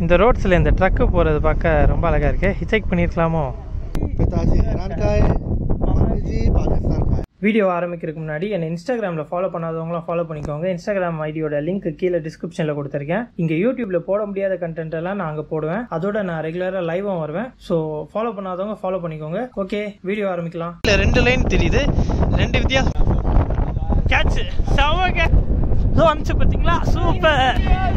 இந்த ரோட்ஸில் இந்த ட்ரக்கு போகிறது பார்க்க ரொம்ப அழகாக இருக்கு ஹிச்சைக் பண்ணியிருக்கலாமோ पिताजी ईरान का है मम्मी जी पाकिस्तान का है வீடியோ ஆரம்பிக்கிறதுக்கு முன்னாடி என்னை இன்ஸ்டாகிராமில் ஃபாலோ பண்ணாதவங்களாம் ஃபாலோ பண்ணிக்கோங்க இன்ஸ்டாகிராம் ஐடியோட லிங்க் கீழே டிஸ்கிரிப்ஷனில் கொடுத்துருக்கேன் இங்கே யூடியூப்ல போட முடியாத கண்டென்ட் எல்லாம் நான் அங்கே போடுவேன் அதோட நான் ரெகுலராக லைவும் வருவேன் ஸோ ஃபாலோ பண்ணாதவங்க ஃபாலோ பண்ணிக்கோங்க ஓகே வீடியோ ஆரம்பிக்கலாம் இல்லை ரெண்டு லைன் தெரியுது ரெண்டு வித்தியாசம் கேட்ச் செம கேட்ச் வந்துச்சு பார்த்தீங்களா சூப்பர்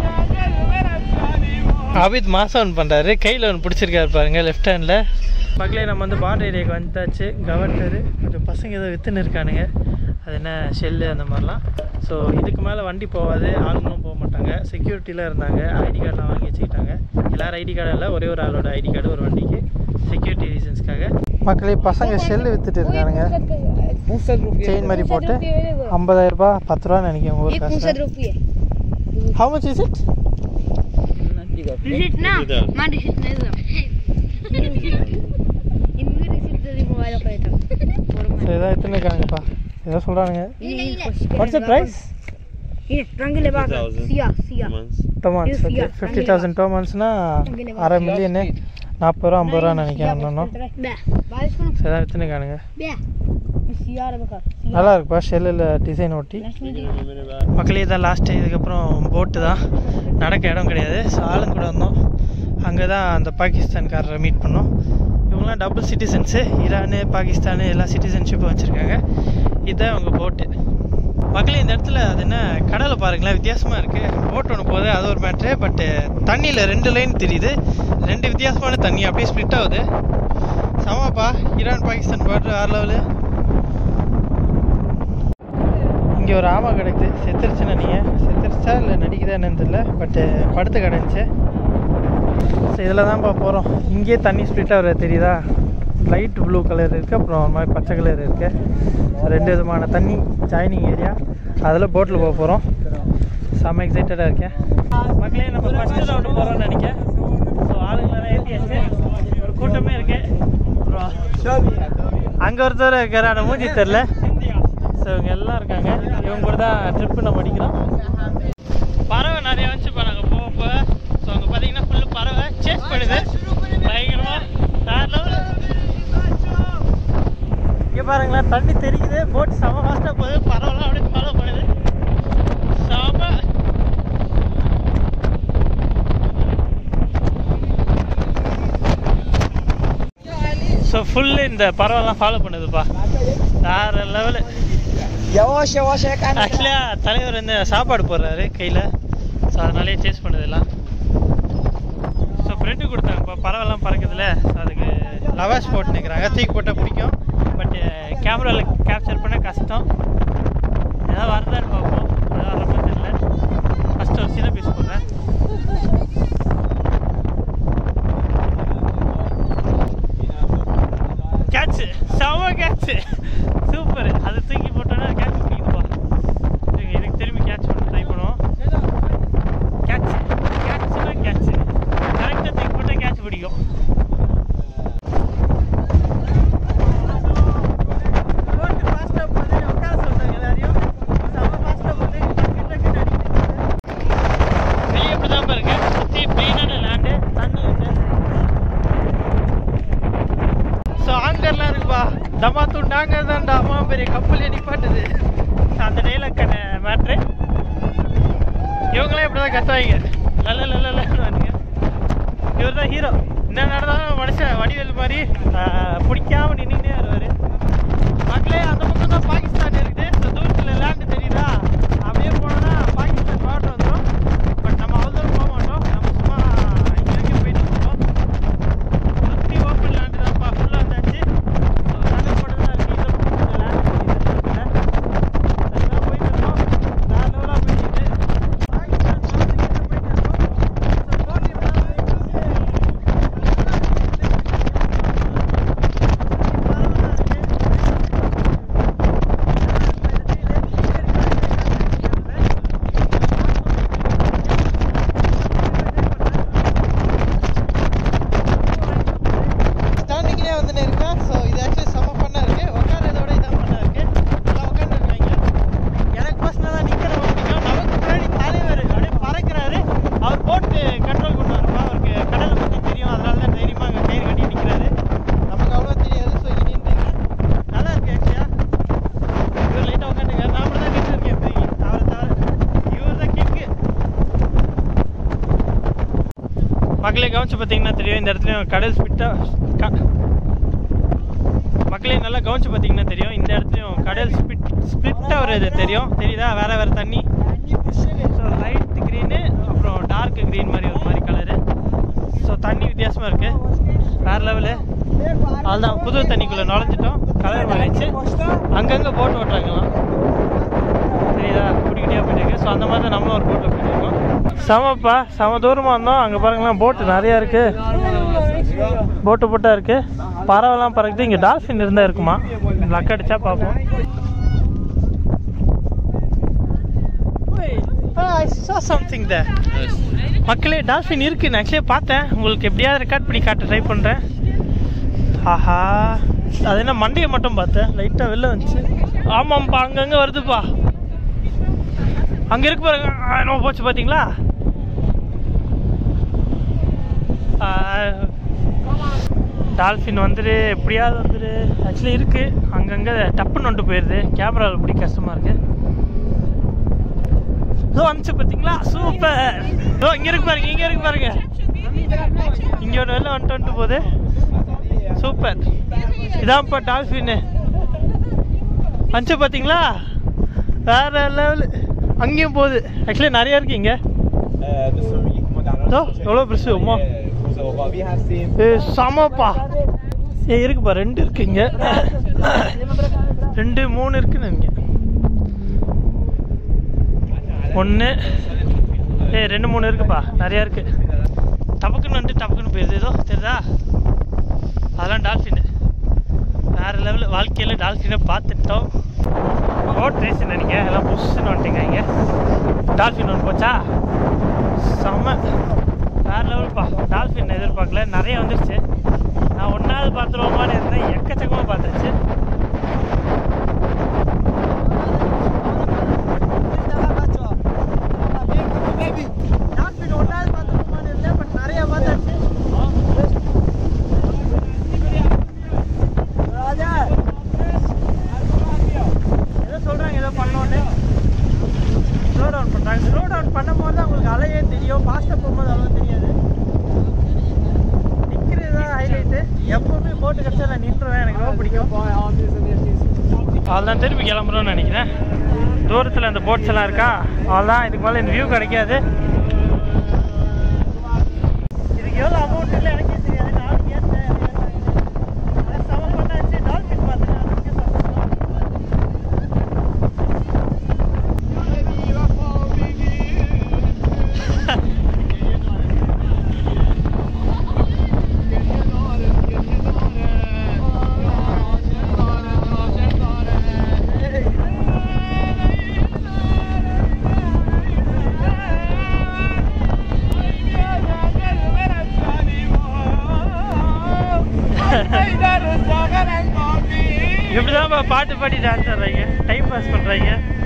அபித் மாசம் பண்ணுறாரு கையில் ஒன்று பிடிச்சிருக்காரு பாருங்க லெஃப்ட் ஹேண்டில் பக்கலே நம்ம வந்து பார்டர் ஏரியாவுக்கு வந்தாச்சு கவர்னர் கொஞ்சம் பசங்க ஏதோ வித்துன்னு இருக்கானுங்க அது என்ன ஷெல்லு அந்த மாதிரிலாம் ஸோ இதுக்கு மேலே வண்டி போகாது ஆளுங்களும் போக மாட்டாங்க செக்யூரிட்டிலாம் இருந்தாங்க ஐடி கார்டெலாம் வாங்கி வச்சுக்கிட்டாங்க எல்லாரும் ஐடி கார்டும் இல்லை ஒரே ஒரு ஆளோட ஐடி கார்டு ஒரு வண்டிக்கு செக்யூரிட்டி ரீசன்ஸ்க்காக மக்களே பசங்க ஷெல்லு வித்துட்டு இருக்கானுங்க செயின் மாதிரி போட்டு ஐம்பதாயிரம் ரூபாய் பத்து ரூபா நினைக்கிறேன் உங்கள் ஊர் காசு रुपये how much is it receipt ना मां रिसीट नहीं दो इनमें रिसीट दे मोबाइल ऑपरेटर ஸோ இதான் எத்தனை இருக்கானுங்கப்பா ஏதோ சொல்கிறானுங்க வாட்ஸ் த ப்ரைஸ் ये रंग ले बात सिया सिया டோமான்ஸ் ஓகே ஃபிஃப்டி தௌசண்ட் டோமான்ஸ்னா அரை மில்லியனு நாற்பது ரூபா ஐம்பது ரூபா நினைக்கிறேன் இன்னும் बे बारिश को ஸோ இதான் எத்தனை இருக்கானுங்க बे सिया रे बका நல்லா இருக்குப்பா ஷெல்லில் டிசைன் ஒட்டி மக்களே தான் லாஸ்ட்டு இதுக்கப்புறம் போட்டு தான் நடக்க இடம் கிடையாது ஸோ ஆளுங்க கூட வந்தோம் அங்கே தான் அந்த பாகிஸ்தான்காரரை மீட் பண்ணோம் இவங்களாம் டபுள் சிட்டிசன்ஸு ஈரானு பாகிஸ்தானு எல்லா சிட்டிசன்ஷிப்பும் வச்சுருக்காங்க இதுதான் அவங்க போட்டு மக்களே இந்த இடத்துல அது என்ன கடலை பாருங்களேன் வித்தியாசமாக இருக்குது போட் ஒன்று போகுது அது ஒரு மேட்ரு பட்டு தண்ணியில் ரெண்டு லைன் தெரியுது ரெண்டு வித்தியாசமான தண்ணி அப்படியே ஸ்ப்ளிட் ஆகுது சமாப்பா ஈரான் பாகிஸ்தான் பார்டர் ஆறு லெவலு இங்கே ஒரு ஆமா கிடக்குது செத்துருச்சுன்னு நீங்கள் செத்துருச்சா இல்லை நடிக்குதா என்னன்னு தெரியல பட்டு படுத்து கிடந்துச்சு ஸோ இதில் தான்ப்பா போகிறோம் இங்கேயே தண்ணி ஸ்ப்ளிட் ஆகிற தெரியுதா லைட் ப்ளூ கலர் இருக்குது அப்புறம் ஒரு மாதிரி பச்சை கலர் இருக்குது ரெண்டு விதமான தண்ணி ஜாயினிங் ஏரியா அதில் போட்டில் போக போகிறோம் செம்ம எக்ஸைட்டடாக இருக்கேன் மக்களே நம்ம ஃபஸ்ட்டு ரவுண்டு போகிறோம்னு நினைக்கிறேன் ஸோ ஆளுங்களெல்லாம் ஏற்றியாச்சு ஒரு கூட்டமே இருக்கு அங்கே ஒருத்தர் இருக்காரு ஆனால் மூஞ்சி தெரில ஸோ இவங்க எல்லாம் இருக்காங்க இவங்க கூட தான் ட்ரிப்பு நம்ம அடிக்கிறோம் பறவை நிறைய வந்துச்சு இப்போ நாங்கள் போக போக ஸோ அங்கே பார்த்தீங்கன்னா ஃபுல்லு பறவை சேஸ் பண்ணுது பயங்கரமாக வேற level. இங்கே பாருங்களேன் தண்ணி தெரிக்குது போட் செம ஃபாஸ்ட்டாக போகுது பறவைலாம் அப்படியே ஃபாலோ பண்ணுது செம ஸோ ஃபுல்லு இந்த பறவைலாம் ஃபாலோ பண்ணுதுப்பா வேற லெவலு ஆக்சுவலாக தலைவர் வந்து சாப்பாடு போடுறாரு கையில் ஸோ அதனாலே சேஸ் பண்ணுதெல்லாம் ஸோ ஃப்ரெண்டு கொடுத்தாங்கப்பா பறவைலாம் பறக்குதுல ஸோ அதுக்கு லவாஷ் போட்டு நிற்கிறாங்க தூக்கி போட்டால் பிடிக்கும் பட் கேமராவில் கேப்சர் பண்ண கஷ்டம் ஏதாவது வருதான்னு பார்ப்போம் ஏதாவது வர மாதிரி தெரியல ஃபஸ்ட்டு ஒரு சின்ன பீஸ் போடுறேன் கேட்ச் செம கேட்ச் சூப்பர் அது தூக்கி போட்டோன்னா கேட்ச் பிடிக்குதுப்பா இருங்க, இதுக்கு திரும்பி கேட்ச் பண்ண ட்ரை பண்ணுவோம் கேட்ச் கேட்ச்னா கேட்ச் கரெக்டாக தூக்கி போட்டால் கேட்ச் பிடிக்கும் போட்டு ஃபாஸ்ட்டாக போகுது உட்கார சொல்கிறாங்க எல்லாரையும் செம ஃபாஸ்ட்டாக போகுது டக்கு டக்குன்னு அடிக்குது. வெளியே இப்படி தான் பாருங்க சுற்றி மெயினான லேண்டு தண்ணி இருக்கு ஸோ ஆங்கர்லாம் இருக்குப்பா தமா துண்டு ஆங்கர் தான்டா அம்மா பெரிய கப்பல் நிப்பாட்டுது அந்த டைலாக்கான மேட்ரு இவங்களே இப்படி தான் கத்துவாங்க லல்ல லல்ல லல்லுவானுங்க இவர் தான் ஹீரோ என்ன நடந்தாலும் மனுஷன் வடிவேல் மாதிரி ஆஹ், பிடிக்காம நின்றுட்டே வருவார் மக்களே அந்த பக்கம் தான் பாகிஸ்தான் இருக்குது இந்த தூரத்தில் லேண்டு தெரியுதா அப்படியே போனோம்னா பாகிஸ்தான் பார்டர் வந்துடும் பட் நம்ம அவ்வளோ தூரம் போக மாட்டோம் நம்ம சும்மா இங்கே வரைக்கும் போயிட்டு இருக்கோம் சுற்றி ஓப்பன் லேண்டு தான்ப்பா ஃபுல்லாக வந்தாச்சு ஸோ சண்டை போட்டு தான் இருக்குது இந்த பக்கம் லேண்டு அதுதான் போயிட்டு இருக்கோம் வேறு லெவலாக போயிட்டு இருக்கு. பாகிஸ்தான் பார்த்துக்கிட்டு போயிட்டு இருக்கோம் ஸோ போட்டி இப்பதான் மக்களே கவனிச்சு பார்த்தீங்கன்னா தெரியும் இந்த இடத்துலையும் கடல் ஸ்பிட்டாக மக்களே நல்லா கவனிச்சு பார்த்தீங்கன்னா தெரியும் இந்த இடத்துலையும் கடல் ஸ்பிட் ஸ்பிட் ஆகுறது தெரியும் தெரியுதா வேற வேற தண்ணி ஸோ லைட் க்ரீனு அப்புறம் டார்க் க்ரீன் மாதிரி ஒரு மாதிரி கலரு ஸோ தண்ணி வித்தியாசமாக இருக்குது வேற லெவலு அதுதான் புது தண்ணிக்குள்ளே நுழைஞ்சிட்டோம் கலர் மாறிடுச்சு அங்கங்கே போட் ஓட்டுறாங்களாம் தெரியுதா குடிக்கிட்டே போயிட்டு ஸோ அந்த மாதிரி தான் நம்மளும் ஒரு போட்டில் போயிட்டுருக்கோம் செமப்பா செம தூரமாக இருந்தோம் அங்கே பாருங்களேன் போட்டு நிறையா இருக்குது போட்டு போட்டாக இருக்குது பறவைலாம் பறக்குது இங்கே டால்ஃபின் இருந்தால் இருக்குமா லக் அடிச்சா பார்ப்போம் சம்திங் த மக்களே டால்ஃபின் இருக்கு நான் ஆக்சுவலியாக பார்த்தேன் உங்களுக்கு எப்படியாவது ரெக்கார்ட் பண்ணி காட்ட ட்ரை பண்ணுறேன் ஆஹா அது என்ன மண்டையை மட்டும் பார்த்தேன் லைட்டாக வெளில வந்துச்சு ஆமாம்ப்பா அங்கங்கே வருதுப்பா அங்கே இருக்கு பாருங்க ஆ, என்னமோ போச்சு பார்த்தீங்களா டால்ஃபின் வந்துட்டு எப்படியாவது வந்துட்டு ஆக்சுவலி இருக்கு அங்கங்கே டப்புன்னு வந்துட்டு போயிடுது கேமராவில் எப்படி கஷ்டமாக இருக்கு ஸோ வந்துச்சு பார்த்தீங்களா சூப்பர் ஸோ இங்கே இருக்கு பாருங்க இங்கே இருக்கு பாருங்க இங்கே ஒரு வெளில வந்துட்டு வந்துட்டு போகுது சூப்பர் இதான்ப்பா டால்ஃபின் வந்துச்சு பார்த்தீங்களா வேற லெவலு அங்கேயும் போகுது ஆக்சுவலி நிறைய இருக்கு இங்கே இதோ, எவ்வளோ பெருசு அம்மா ஏ செமப்பா ஏ இருக்குப்பா ரெண்டு இருக்கு இங்க ரெண்டு மூணு இருக்குன்னு இங்க ஒன்று ஏ ரெண்டு மூணு இருக்குப்பா நிறையா இருக்கு டபக்குன்னு வந்துட்டு டபக்குன்னு போயிருது ஏதோ தெரியுதா அதெல்லாம் டால்ஃபின் வேற லெவலில் வாழ்க்கையில் டால்ஃபினை பார்த்துட்டோம் போட் ரேஸ் நினைக்கிறேன் எல்லாம் புஷ்ஷுன்னு வந்துட்டீங்க இங்கே டால்ஃபின் ஒன்று போச்சா செம்ம வேற லெவல்ப்பா டால்ஃபின் எதிர்பார்க்கல நிறைய வந்துருச்சு நான் ஒன்றாவது பார்த்துருவோமான்னு இருந்தேன் எக்கச்சக்கமாக பார்த்தாச்சு டால்ஃபின் ஒன்றாவது பார்த்துருவோமான்னு இருந்தேன் பட் நிறைய பார்த்தாச்சு ஏதோ சொல்கிறாங்க ஏதோ பண்ணோன்னு ஸ்லோ டவுன் பண்ணுறாங்க ஸ்லோ டவுன் பண்ணும்போது தான் உங்களுக்கு அலையே தெரியும் ஃபாஸ்ட்டாக போகும்போது அவ்வளோ தெரியாது நிற்கிறது தான் ஹைலைட்டு எப்போவுமே போட்டு கிடச்சா நான் நின்றுவேன் எனக்கு ரொம்ப பிடிக்கும் அவ்வளோதான் திருப்பி கிளம்புறோம்னு நினைக்கிறேன் தூரத்தில் அந்த போட்ஸ் எல்லாம் இருக்கா அவ்வளோதான் இதுக்கு மேலே இந்த வியூ கிடைக்காது இதுக்கு எவ்வளோ அமௌண்ட் இல்லை எனக்கே தெரியாது நானும் கேட்டேன் அதான் செம பண்ணாச்சு டால்ஃபின் பார்த்தேன் அதுக்கே சந்தோஷம். இப்படிதான்ப்பா பாட்டு பாடி டான்ஸ் ஆடுறாங்க டைம் பாஸ் பண்றாங்க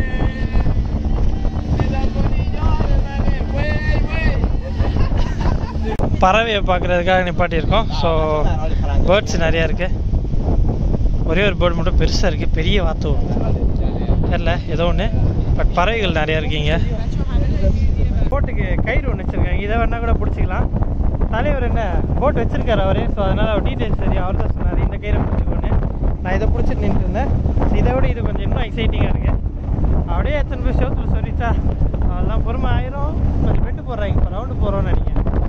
பறவையை பார்க்குறதுக்காக நிப்பாட்டியிருக்கோம் ஸோ பேர்ட்ஸ் நிறையா இருக்கு ஒரே ஒரு பேர்டு மட்டும் பெருசாக இருக்குது பெரிய வாத்து தெரில ஏதோ ஒன்று பட் பறவைகள் நிறையா இருக்கீங்க போட்டுக்கு கயிறு ஒன்று வச்சுருக்காங்க இதை வேணா கூட பிடிச்சிக்கலாம் தலைவர் என்ன போட் வச்சிருக்காரு அவரு ஸோ அதனால் அவர் டீட்டெயில்ஸ் தெரியும் அவர் தான் சொன்னார் இந்த கயிறை பிடிச்சிக்கோன்னு நான் இதை பிடிச்சிட்டு நின்றுட்டு இருந்தேன் ஸோ இதை விட இது கொஞ்சம் இன்னும் எக்ஸைட்டிங்காக இருக்கு அப்படியே எத்தனை பேர் செவத்தில் சொல்லிச்சா அதெல்லாம் பொறுமை ஆயிரும் கொஞ்சம் பெண்டு போடுறாங்க இப்போ ரவுண்டு போகிறோம்னு நினைக்கிறேன்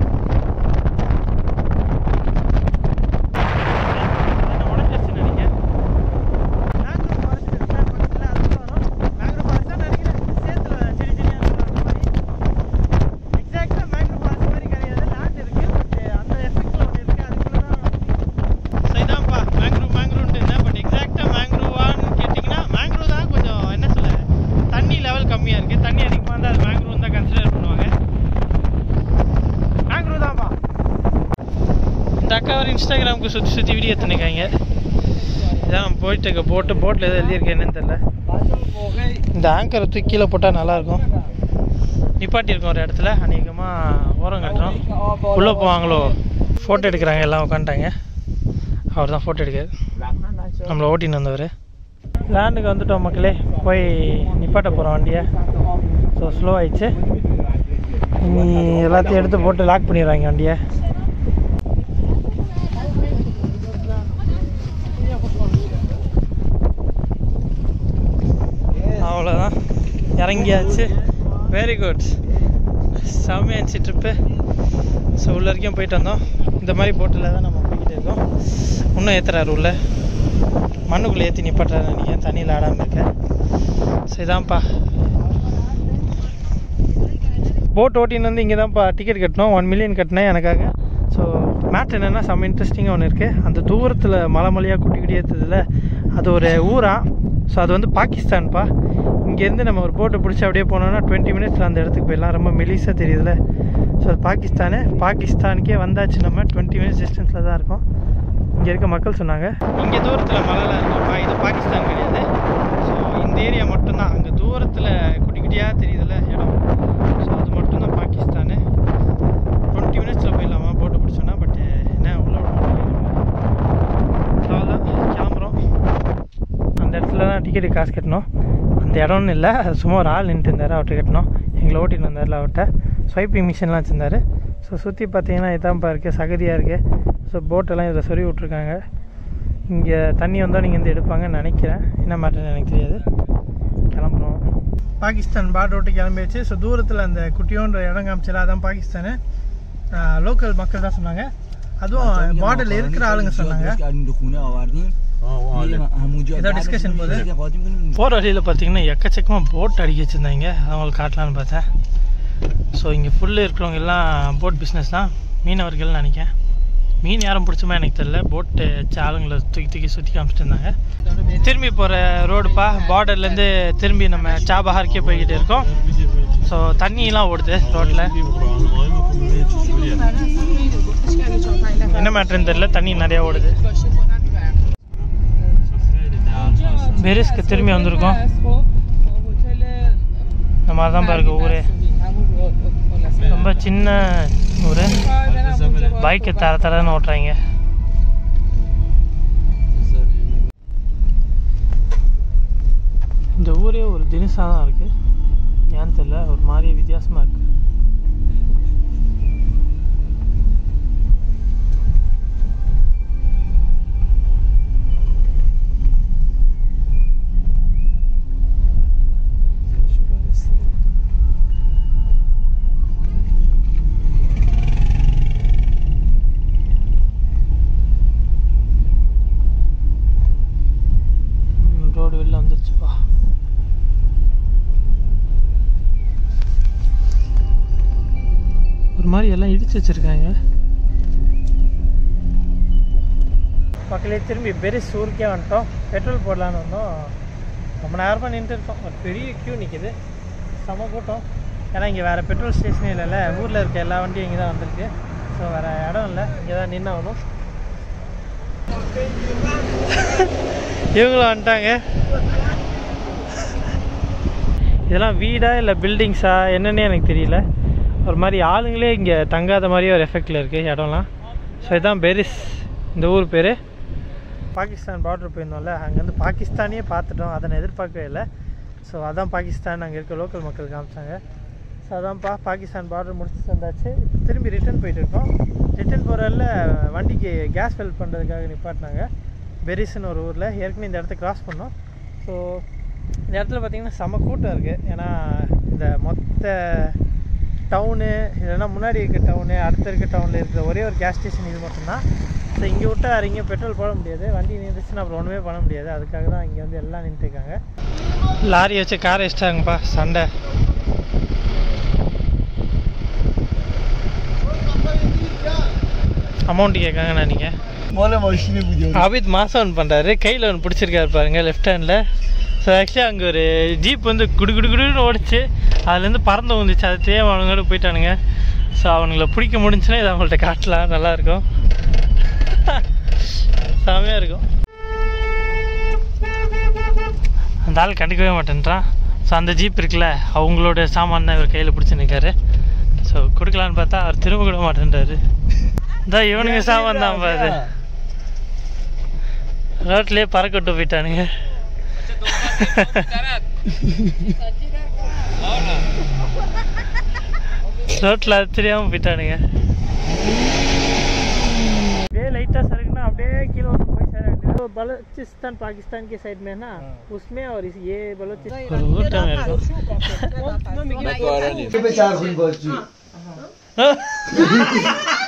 என்ன உடஞ்சிருச்சுன்னு நினைக்கிறேன் மேங்க்ரோவ் ஃபாரஸ்ட் இருக்குல்ல பக்கத்தில் அது வரும் மேங்க்ரோவ் ஃபாரஸ்ட் தான் நினைக்கிறேன் சேத்துல செடி செடியாக இருக்கிற மாதிரி எக்ஸாக்டாக மேங்க்ரோவ் ஃபாரஸ்ட் மாதிரி கிடையாது லேண்ட் இருக்கு பட் அந்த எஃபெக்ட்ல ஒன்று இருக்கு அதுக்குள்ள தான் சரிதான்ப்பா மேங்க்ரோவ் மேங்க்ரோவ்னு என்ன பட் எக்ஸாக்டாக மேங்க்ரோவான்னு கேட்டிங்கன்னா மேங்க்ரோவ் தான் கொஞ்சம் என்ன சொல்ல தண்ணி லெவல் கம்மியாக இருக்குது தண்ணி அதிகமாக இருந்தால் அது மேங்க்ரோவ் தான் கன்சிடர் பண்ணுவாங்க மேங்க்ரோவ் தான்ப்பா இந்த அக்கா ஒரு இன்ஸ்டாகிராமுக்கு சுற்றி சுற்றி வீடியோ எடுத்துனிக்காங்க இதான் நம்ம போயிட்டு இருக்க போட்டு போட்டில் எதுவும் எழுதியிருக்கு என்னன்னு தெரியல இந்த ஆங்கரை தூக்கி கீழே போட்டால் நல்லாயிருக்கும் நிப்பாட்டியிருக்கோம் ஒரு இடத்துல அநேகமாக ஓரம் கட்டுறோம் உள்ளே போவாங்களோ ஃபோட்டோ எடுக்கிறாங்க எல்லாம் உட்காந்துட்டாங்க அவர் தான் ஃபோட்டோ எடுக்காரு நம்மளை ஓட்டின்னு வந்தவர் லேண்டுக்கு வந்துட்டோம் மக்களே போய் நிப்பாட்ட போகிறோம் வண்டியை ஸோ ஸ்லோ ஆயிடுச்சு நீ எல்லாத்தையும் எடுத்து போட்டு லாக் பண்ணிடுவாங்க வண்டியை அவ்வளோதான் இறங்கியாச்சு வெரி குட் செம்மையாக இருந்துச்சு ட்ரிப்பு ஸோ உள்ள வரைக்கும் போயிட்டு வந்தோம் இந்த மாதிரி போட்டில் தான் நம்ம போய்கிட்டு இருக்கோம் இன்னும் ஏற்றுறாரு உள்ள மண்ணுக்குள்ளே ஏற்றி நிப்பாட்டுறாரு நீங்கள் தண்ணியில் ஆடாமல் இருக்க ஸோ இதான்ப்பா போட் ஓட்டின்னு வந்து இங்கே தான்ப்பா டிக்கெட் கட்டணும் ஒன் மில்லியன் கட்டினேன் எனக்காக ஸோ மேட் என்னென்னா செம்ம இன்ட்ரெஸ்டிங்காக ஒன்று இருக்குது அந்த தூரத்தில் மலை மலையாக குட்டி குட்டி ஏற்றுதில்ல அது ஒரு ஊரா ஸோ அது வந்து பாகிஸ்தான்ப்பா இங்கேருந்து நம்ம ஒரு போட்டை பிடிச்சி அப்படியே போனோம்னா டுவெண்ட்டி மினிட்ஸில் அந்த இடத்துக்கு போயிடலாம் ரொம்ப மெலிசாக தெரியுதுல ஸோ அது பாகிஸ்தானு பாகிஸ்தானுக்கே வந்தாச்சு நம்ம டுவெண்ட்டி மினிட்ஸ் டிஸ்டன்ஸில் தான் இருக்கோம் இங்கே இருக்க மக்கள் சொன்னாங்க இங்கே தூரத்தில் மலைலாம் இருக்குப்பா இது பாகிஸ்தான் கிடையாது ஸோ இந்த ஏரியா மட்டும்தான் அங்கே தூரத்தில் குட்டி குட்டியாக தெரியுதுல்ல இடம் ஸோ அது மட்டும்தான் பாகிஸ்தானு டுவெண்ட்டி மினிட்ஸில் போயிடலாமா போட்டு பிடிச்சோன்னா பட் என்ன உள்ள விட மாட்டேங்கிறாங்க ஸோ அதான் கிளம்புறோம் அந்த இடத்துல தான் டிக்கெட்டு காசு கட்டணும் அந்த இடம்னு இல்லை சும்மா ஒரு ஆள் நின்றுட்டு இருந்தார் அவர்கிட்ட கட்டணும் எங்களை ஓட்டிட்டு வந்தார்ல அவர்கிட்ட ஸ்வைப்பிங் மிஷின்லாம் வச்சுருந்தாரு ஸோ சுற்றி பார்த்தீங்கன்னா இதான்ப்பா இருக்குது சகதியாக இருக்குது ஸோ போட்டெல்லாம் இதில் சொருவி விட்ருக்காங்க இங்கே தண்ணி வந்தால் நீங்கள் வந்து எடுப்பாங்கன்னு நினைக்கிறேன் என்ன மாட்டேன்னு எனக்கு தெரியாது கிளம்புறோம் பாகிஸ்தான் பார்டர் விட்டு கிளம்பிடுச்சு ஸோ தூரத்தில் அந்த குட்டியோன்ற இடம் காமிச்சல அதான் பாகிஸ்தானு லோக்கல் மக்கள் தான் சொன்னாங்க அதுவும் பார்டரில் இருக்கிற ஆளுங்க சொன்னாங்க ஏதோ டிஸ்கஷன் போகுது போகிற வழியில் பார்த்தீங்கன்னா எக்கச்சக்கமாக போட் அடிக்க வச்சுருந்தாங்க அவங்களுக்கு காட்டலான்னு பார்த்தேன் ஸோ இங்கே ஃபுல்லு இருக்கிறவங்க எல்லாம் போட் பிஸ்னஸ் தான் மீனவர்கள்னு நினைக்கிறேன் மீன் யாரும் பிடிச்சமா எனக்கு தெரியல போட்டு வச்சு ஆளுங்களை தூக்கி தூக்கி சுற்றி காமிச்சிட்டு இருந்தாங்க திரும்பி போகிற ரோடுப்பா பார்டர்லேருந்து திரும்பி நம்ம சாபஹாருக்கே போய்கிட்டு இருக்கோம் ஸோ தண்ணியெலாம் ஓடுது ரோட்டில் என்ன மேட்ருன்னு தெரியல தண்ணி நிறையா ஓடுது பெரிஸ்க்கு திரும்பி வந்திருக்கோம் இந்த மாதிரி தான் பாருங்க ஊரே ரொம்ப சின்ன ஊர் பைக்கு தர தரன்னு ஓட்டுறாங்க இந்த ஊரே ஒரு தினசாக தான் இருக்குது ஏன்னு தெரியல ஒரு மாதிரி வித்தியாசமாக இருக்குது ரோடு வெளில வந்துருச்சுப்பா ஒரு மாதிரி எல்லாம் இடிச்சு வச்சிருக்காங்க மக்களே திரும்பி பெரிஸ் ஊருக்கே வந்துட்டோம் பெட்ரோல் போடலான்னு வந்தோம் ரொம்ப நேரமாக நின்றுட்டு இருக்கோம் ஒரு பெரிய க்யூ நிற்கிது செம கூட்டம் ஏன்னா இங்கே வேறு பெட்ரோல் ஸ்டேஷனே இல்லைல்ல ஊரில் இருக்க எல்லா வண்டியும் இங்கே தான் வந்திருக்கு ஸோ வேறு இடம் இல்லை இங்கே தான் நின்று ஆகணும் இவங்களும் வந்துட்டாங்க இதெல்லாம் வீடா இல்லை பில்டிங்ஸா என்னன்னே எனக்கு தெரியல ஒரு மாதிரி ஆளுங்களே இங்கே தங்காத மாதிரியே ஒரு எஃபெக்டில் இருக்குது இடம்லாம் ஸோ இதுதான் பெரிஸ் இந்த ஊர் பேர் பாகிஸ்தான் பார்டர் போயிருந்தோம்ல அங்கேருந்து பாகிஸ்தானே பார்த்துட்டோம் அதை நான் எதிர்பார்க்கவே இல்லை ஸோ அதான் பாகிஸ்தான் அங்கே இருக்க லோக்கல் மக்கள் காமிச்சாங்க ஸோ அதான்ப்பா பாகிஸ்தான் பார்டர் முடிச்சுட்டு வந்தாச்சு இப்போ திரும்பி ரிட்டர்ன் போயிட்டு இருக்கோம் ரிட்டர்ன் போகிறதில் வண்டிக்கு கேஸ் ஃபில் பண்ணுறதுக்காக நிப்பாட்டினாங்க பெரிஸ்னு ஒரு ஊரில் ஏற்கனவே இந்த இடத்த கிராஸ் பண்ணோம் ஸோ இந்த இடத்துல பார்த்திங்கன்னா செம கூட்டம் இருக்குது ஏன்னா இந்த மொத்த டவுனு இல்லைன்னா முன்னாடி இருக்க டவுனு அடுத்த இருக்க டவுனில் இருக்கிற ஒரே ஒரு கேஸ் ஸ்டேஷன் இது மட்டும்தான் ஸோ இங்கே விட்டு வேறு எங்கேயும் பெட்ரோல் போட முடியாது வண்டி நின்றுச்சுன்னா அப்புறம் ஒன்றுமே பண்ண முடியாது அதுக்காக தான் இங்கே வந்து எல்லாம் நின்றுருக்காங்க லாரி வச்சு கார் வச்சிட்டாங்கப்பா சண்டை அமௌண்ட் கேட்காங்க நினைக்கிறேன் Mola machine budiyor. ஆபித் மாசம் ஒன்று பண்ணுறாரு கையில் ஒன்று பிடிச்சிருக்காரு பாருங்க லெஃப்ட் ஹேண்டில் ஸோ ஆக்சுவலி அங்கே ஒரு ஜீப் வந்து குடு குடு குடுன்னு ஓடிச்சு அதுலேருந்து பறந்து வந்துச்சு அது தேவை அவனுங்களோட போயிட்டானுங்க ஸோ அவனுங்களை பிடிக்க முடிஞ்சுன்னா இதை அவங்கள்ட்ட காட்டலாம் நல்லாயிருக்கும் செமையாக இருக்கும் அந்த ஆள் கண்டுக்கவே மாட்டேன்றான் ஸோ அந்த ஜீப் இருக்குல்ல அவங்களோட சாமான் தான் இவர் கையில் பிடிச்சி நிற்காரு ஸோ கொடுக்கலான்னு பார்த்தா அவர் திரும்ப கூட மாட்டேன்றாரு இதான் இவனுங்க சாமான் தான் பாரு ரோட்லேயே பறக்க விட்டு போயிட்டானுங்க ரோட்டில் அது தெரியாமல் போயிட்டானுங்க அப்படியே லைட்டாக சருக்குன்னா அப்படியே கீழே வந்து போய் சேர வேண்டியது तो बलूचिस्तान पाकिस्तान के साइड में है ना उसमें और इस ये बलूचिस्तान घूरता मेरे को पे चार दिन बच्ची